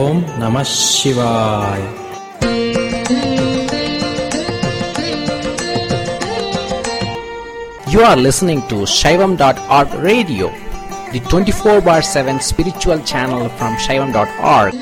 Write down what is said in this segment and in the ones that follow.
ஓம் நம சிவாய் You are listening to Shaivam.org radio, the 24 bar 7 spiritual channel from Shaivam.org.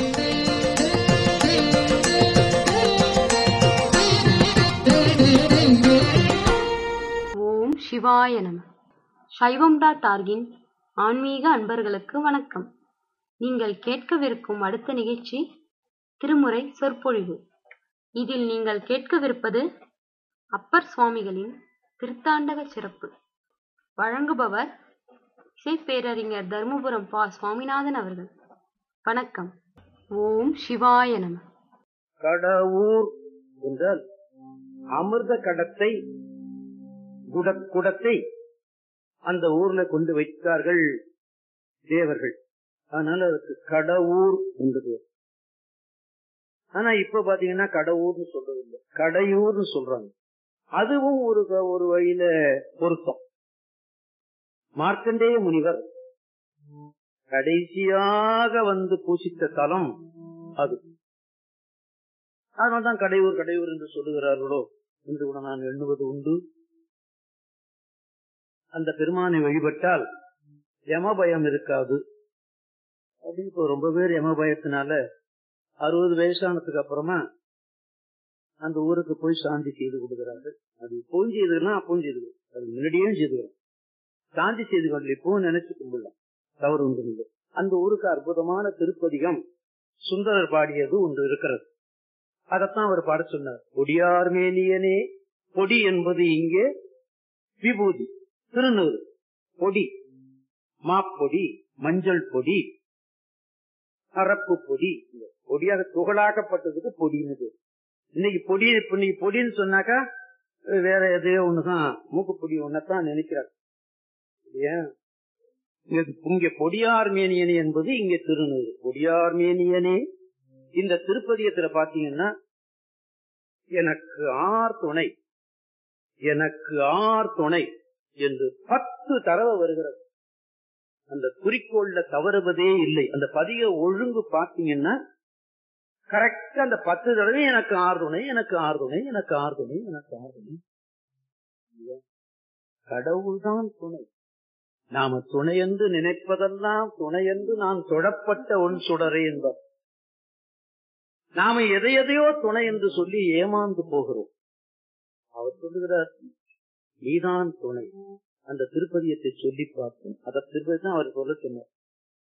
ஓம் சிவாய நம சைவம் டாட் ஆர்கின் ஆன்மீக அன்பர்களுக்கு வணக்கம் நீங்கள் கேட்கவிருக்கும் அடுத்த நிகழ்ச்சி திருமுறை சொற்பொழிவு இதில் நீங்கள் கேட்கவிருப்பது அப்பர் சுவாமிகளின் திருத்தாண்டக சிறப்பு வழங்குபவர் இசைப்பேரறிஞர் தர்மபுரம் பா சுவாமிநாதன் அவர்கள் வணக்கம் ஓம் சிவாய நம கடவுர் என்றால் அமிர்த கடத்தை குட- குடத்தை அந்த ஊர்ல கொண்டு வைத்தார்கள் தேவர்கள் அதனால அதுக்கு கடவுர் என்று பேர் ஆனா இப்ப பாத்தீங்கன்னா கடவுர்னு சொல்றது இல்லை கடையூர்னு சொல்றாங்க அதுவும் ஒரு க- ஒரு வழியில பொருத்தம் மார்க்கண்டேய முனிவர் கடைசியாக வந்து பூசித்த தலம் அது அதனால்தான் கடையூர் கடையூர் என்று சொல்லுகிறார்களோ என்று கூட நான் எண்ணுவது உண்டு அந்த பெருமானை வழிபட்டால் யம பயம் இருக்காது அப்படின்னு இப்போ ரொம்ப பேர் யம பயத்தினால அறுபது வயசானதுக்கு அப்புறமா அந்த ஊருக்கு போய் சாந்தி செய்து கொடுக்கிறார்கள் அது இப்பவும் செய்துக்கலாம் அப்பவும் செய்துக்கலாம் அது முன்னாடியே செய்துக்கலாம் சாந்தி செய்து கொள்ள இப்பவும் நினைச்சு கும்பிடலாம் தவறு ஒன்றும் இல்லை அந்த ஊருக்கு அற்புதமான திருப்பதிகம் சுந்தரர் பாடியது ஒன்று இருக்கிறது அதத்தான் அவர் பாட சொன்னார் பொடியார் மேனியனே பொடி என்பது இங்கே விபூதி திருநூறு பொடி மாப்பொடி மஞ்சள் பொடி அரப்பு பொடி இந்த பொடியாக துகளாக்கப்பட்டதுக்கு பொடின்னு பேரு. இன்னைக்கு பொடி இப்ப இன்னைக்கு பொடின்னு சொன்னாக்கா அஹ் வேற எதையோ ஒண்ணுதான் மூக்குப்பொடி ஒன்னதான் நினைக்கிறார் ஏன் இங்க பொடியார் மேனியனே என்பது இங்க திருநூறு பொடியார் மேனியனே இந்த திருப்பதியத்துல பாத்தீங்கன்னா எனக்கு ஆர் துணை எனக்கு ஆர் துணை என்று பத்து தடவை வருகிறது அந்த குறிக்கோள்ல தவறுவதே இல்லை அந்த பதிக ஒழுங்கு பாத்தீங்கன்னா கரெக்டா அந்த பத்து தடவை எனக்கு ஆர் துணை எனக்கு ஆர் துணை எனக்கு ஆர் துணை எனக்கு ஆர் துணை கடவுள்தான் துணை நாம துணை என்று நினைப்பதெல்லாம் துணை என்று நான் தொடப்பட்ட ஒன் சுடரே என்பார் நாம எதை எதையோ துணை என்று சொல்லி ஏமாந்து போகிறோம் அவர் சொல்லுகிறார் நீதான் துணை அந்த திருப்பதியத்தை சொல்லி பார்த்தோம் அத திருப்பதி தான் அவர் சொல்ல சொன்னார்